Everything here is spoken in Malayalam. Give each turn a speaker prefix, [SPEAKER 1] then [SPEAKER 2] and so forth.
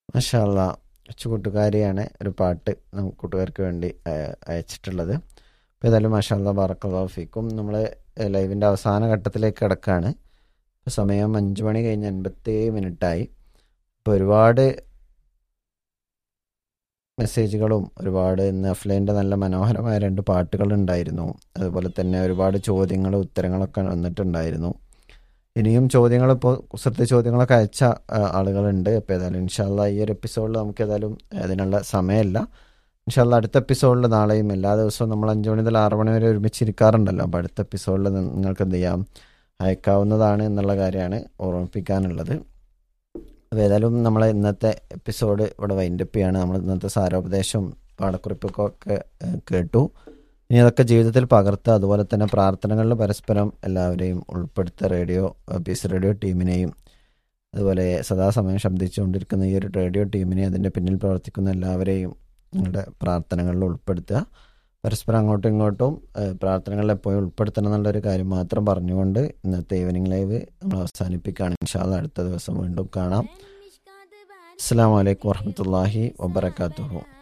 [SPEAKER 1] മഷാല്ല കൊച്ചു കൂട്ടുകാരിയാണ് ഒരു പാട്ട് നമുക്ക് കൂട്ടുകാർക്ക് വേണ്ടി അയ- അയച്ചിട്ടുള്ളത് അപ്പോൾ ഏതായാലും മഷാല്ല ബാറക്കല്ലാഫിക്കും നമ്മൾ ലൈവിൻ്റെ അവസാന ഘട്ടത്തിലേക്ക് കിടക്കുകയാണ് ഇപ്പോൾ സമയം അഞ്ച് മണി കഴിഞ്ഞ് അൻപത്തേഴ് മിനിറ്റായി ഇപ്പോൾ ഒരുപാട് മെസ്സേജുകളും ഒരുപാട് ഇന്ന് അഫ്ലൈൻ്റെ നല്ല മനോഹരമായ രണ്ട് പാട്ടുകൾ ഉണ്ടായിരുന്നു അതുപോലെ തന്നെ ഒരുപാട് ചോദ്യങ്ങളും ഉത്തരങ്ങളൊക്കെ വന്നിട്ടുണ്ടായിരുന്നു ഇനിയും ചോദ്യങ്ങൾ ഇപ്പോൾ കുസൃതി ചോദ്യങ്ങളൊക്കെ അയച്ച ആ, ആളുകളുണ്ട് അപ്പോൾ ഏതായാലും ഇൻഷാല്ല ഈ ഒരു എപ്പിസോഡിൽ നമുക്ക് ഏതായാലും അതിനുള്ള സമയമില്ല ഇൻഷാല്ല അടുത്ത എപ്പിസോഡിൽ നാളെയും എല്ലാ ദിവസവും നമ്മൾ അഞ്ച് മണി മുതൽ ആറ് മണി വരെ ഒരുമിച്ചിരിക്കാറുണ്ടല്ലോ അപ്പോൾ അടുത്ത എപ്പിസോഡിൽ നിങ്ങൾക്ക് എന്ത് ചെയ്യാം അയക്കാവുന്നതാണ് എന്നുള്ള കാര്യമാണ് ഓർമ്മിപ്പിക്കാനുള്ളത് അപ്പോൾ ഏതായാലും നമ്മൾ ഇന്നത്തെ എപ്പിസോഡ് ഇവിടെ വൈൻഡപ്പ് ചെയ്യാണ് നമ്മൾ ഇന്നത്തെ സാരോപദേശവും പാഠക്കുറിപ്പൊക്കെ ഒക്കെ ഏഹ്, കേട്ടു ഇനി അതൊക്കെ ജീവിതത്തിൽ പകർത്തുക അതുപോലെ തന്നെ പ്രാർത്ഥനകളിൽ പരസ്പരം എല്ലാവരെയും ഉൾപ്പെടുത്തുക റേഡിയോ പീസ് റേഡിയോ ടീമിനെയും അതുപോലെ സദാസമയം ശബ്ദിച്ചുകൊണ്ടിരിക്കുന്ന ഈ ഒരു റേഡിയോ ടീമിനെ അതിൻ്റെ പിന്നിൽ പ്രവർത്തിക്കുന്ന എല്ലാവരെയും നിങ്ങളുടെ പ്രാർത്ഥനകളിൽ ഉൾപ്പെടുത്തുക പരസ്പരം അങ്ങോട്ടും ഇങ്ങോട്ടും ഏഹ്, പ്രാർത്ഥനകളിൽ എപ്പോഴും ഉൾപ്പെടുത്തണം എന്നുള്ളൊരു കാര്യം മാത്രം പറഞ്ഞുകൊണ്ട് ഇന്നത്തെ ഈവനിങ് ലൈവ് നമ്മൾ അവസാനിപ്പിക്കുകയാണ് ഇൻഷാല്ല അടുത്ത ദിവസം വീണ്ടും കാണാം അസ്സാം വലൈക്കും വാഹമത്തല്ലാഹി വബർക്കാത്തുഹു